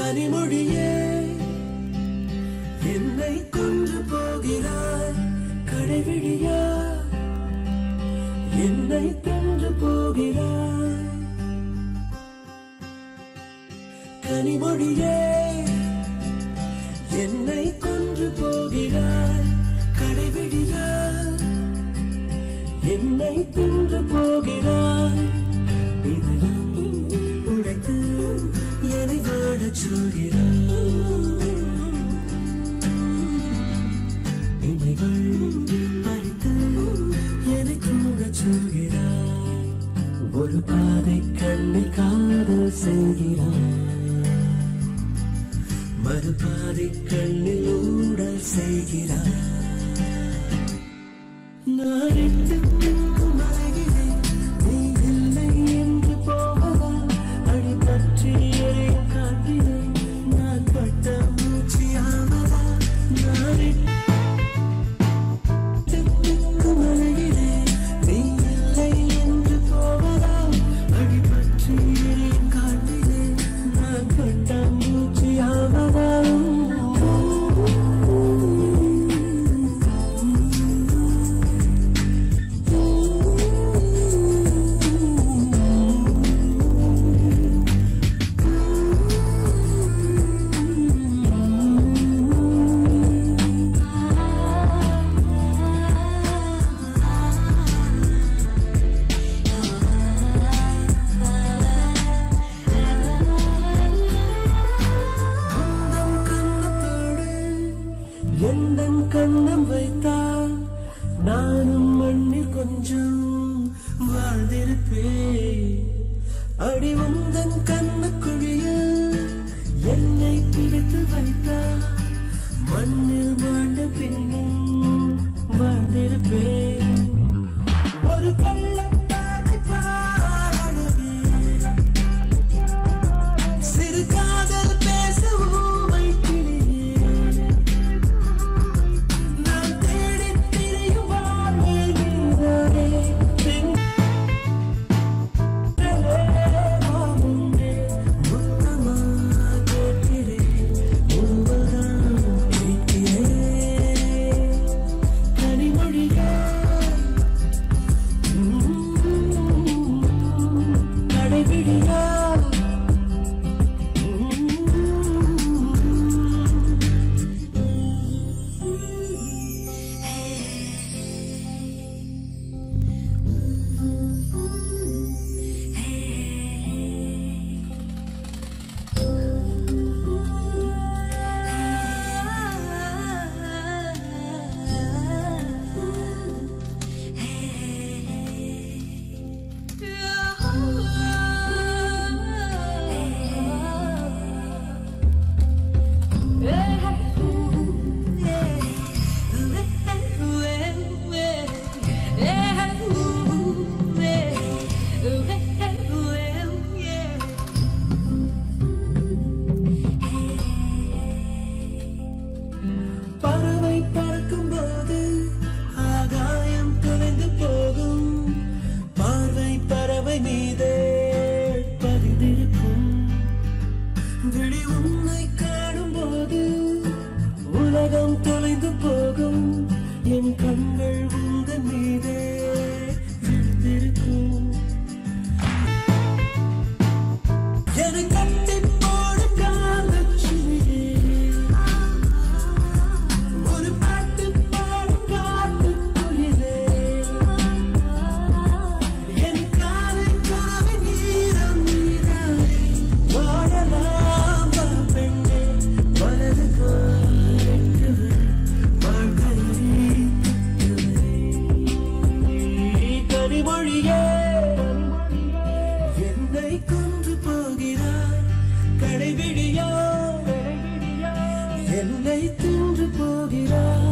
கனிமொழியே என்னை கொன்று போகிறாய் கடைவிழியா என்னை கொன்று போகிறாய் கனிமொழியே என்னை கொன்று போகிறாய் கடைவிழியா என்னை கொன்று போகிறாய் இதயம் உடைத்து என்னை வாழச் சொல்கிறாய் இமைகள் அடித்து என்னை தூங்கச் சொல்கிறாய் ஒரு பாதை கண்ணை காதல் செய்கிறாய் மறுபாதை கண்ணில் ஊடல் செய்கிறாய் நான் எட்டு திக்கும் அழகிறேன் நீ இல்லை என்று போவதா அடிபற்றி எரியும் காட்டினேன் நான் பட்ட மூச்சியாவதா நான் எட்டு திக்கும் அழகிறேன் நீ இல்லை என்று போவதா அடிபற்றி எரியும் காட்டினேன் நான் பட்ட மூச்சியாவதா உந்தன் கன்னத்தோடு எந்தன் கண்ணம் வைத்தால் நானும் மண்ணில் கொஞ்சம் வாழ்ந்திருப்பேன் அடி உந்தன் கண்ணுக்குழியில் என்னை பிடித்து வைத்தால் மண்ணில் மாண்ட பின்னும் வாழ்ந்திருப்பேன் ஒரு கள்ளத்தாடி பாடவே சிறு காதல் பேச ஊமை கிளியே நான் தேடித் திரியும் வாழ்வில் நீதானே பெண்களே, மாமுன்னே, முத்தமா கேட்கிறேன் உண்மைதான் கேட்கிறேன் கனிமொழியே கடைபிடியா பறவை பறக்கும் போது ஆகாயம் தொலைந்து போகும் பார்வை பறவை மீதே பதிந்திருக்கும் விழி உன்னை காணும் போது உலகம் தொலைந்து போகும் என் கண்கள் உந்தன் மீதே விழுந்திருக்கும் என்னை கட்டி போடும் காலச்சுழியே ஒரு பாட்டு பாடும் காட்டுக்குயிலே என் காலை காலை நீரம் நீராய் வாழலாம் வா பெண்ணே வலது காலெட்டுவே வாழ்க்கையை தட்டுவே கனிமொழியே என்னை கொன்று போகிறாய் கடைபிடியா என்னை தின்று போகிறாய்